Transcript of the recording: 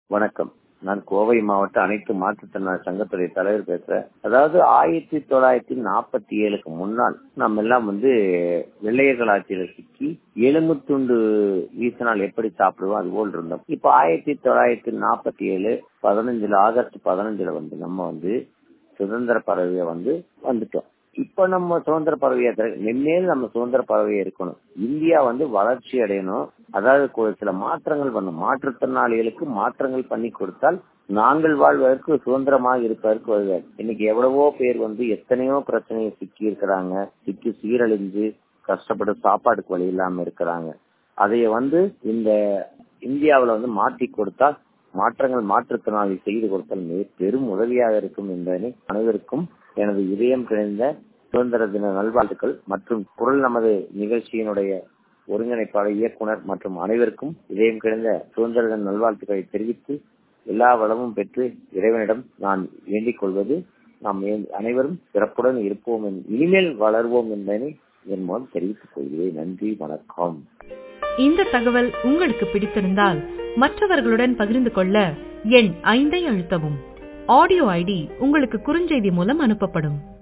வணக்கம் நான் கோவை மாவட்ட அனைத்து மாற்றுத்திறனாளி சங்கத்துடைய தலைவர் பேசுறேன் அதாவது ஆயிரத்தி தொள்ளாயிரத்தி நாற்பத்தி ஏழுக்கு முன்னால் நம்ம எல்லாம் வந்து வெள்ளையர்கள் ஆட்சியில சிக்கி எலும்பு துண்டு வீசினால் எப்படி சாப்பிடுவோம் அது போல் இருந்தோம் இப்ப ஆயிரத்தி தொள்ளாயிரத்தி நாற்பத்தி ஏழு பதினஞ்சுல ஆகஸ்ட் பதினஞ்சுல வந்து நம்ம வந்து சுதந்திர பறவைய வந்து வந்துட்டோம் இப்ப நம்ம சுதந்திர பறவையா மென்மேல் நம்ம சுதந்திர பறவையா இருக்கணும் இந்தியா வந்து வளர்ச்சி அடையணும் அதாவது சில மாற்றங்கள் பண்ணும் மாற்றுத்திறனாளிகளுக்கு மாற்றங்கள் பண்ணி கொடுத்தால் நாங்கள் வாழ்வதற்கு சுதந்திரமாக இருப்பதற்கு வருவார் இன்னைக்கு எவ்வளவோ பேர் வந்து எத்தனையோ பிரச்சனையை சிக்கி இருக்கிறாங்க சிக்கி சீரழிஞ்சு கஷ்டப்பட்டு சாப்பாடுக்கு வழி இல்லாம இருக்கிறாங்க அதைய வந்து இந்த இந்தியாவில வந்து மாற்றி கொடுத்தால் மாற்றங்கள் மாற்றுத்திறனாளி செய்து கொடுத்தால் மிக பெரும் உதவியாக இருக்கும் என்பதனை அனைவருக்கும் எனது இதயம் கிழந்த சுதந்திர தின நல்வாழ்த்துக்கள் மற்றும் குரல் நமது நிகழ்ச்சியினுடைய ஒருங்கிணைப்பாளர் இயக்குனர் மற்றும் அனைவருக்கும் இதயம் கிழந்த சுதந்திர தின நல்வாழ்த்துக்களை தெரிவித்து எல்லா வளமும் பெற்று இறைவனிடம் நான் வேண்டிக் கொள்வது நாம் அனைவரும் சிறப்புடன் இருப்போம் இனிமேல் வளர்வோம் என்பதனை என் மூலம் தெரிவித்துக் கொள்கிறேன் நன்றி வணக்கம் இந்த தகவல் உங்களுக்கு பிடித்திருந்தால் மற்றவர்களுடன் பகிர்ந்து கொள்ள எண் ஐந்தை அழுத்தவும் ஆடியோ ஐடி உங்களுக்கு குறுஞ்செய்தி மூலம் அனுப்பப்படும்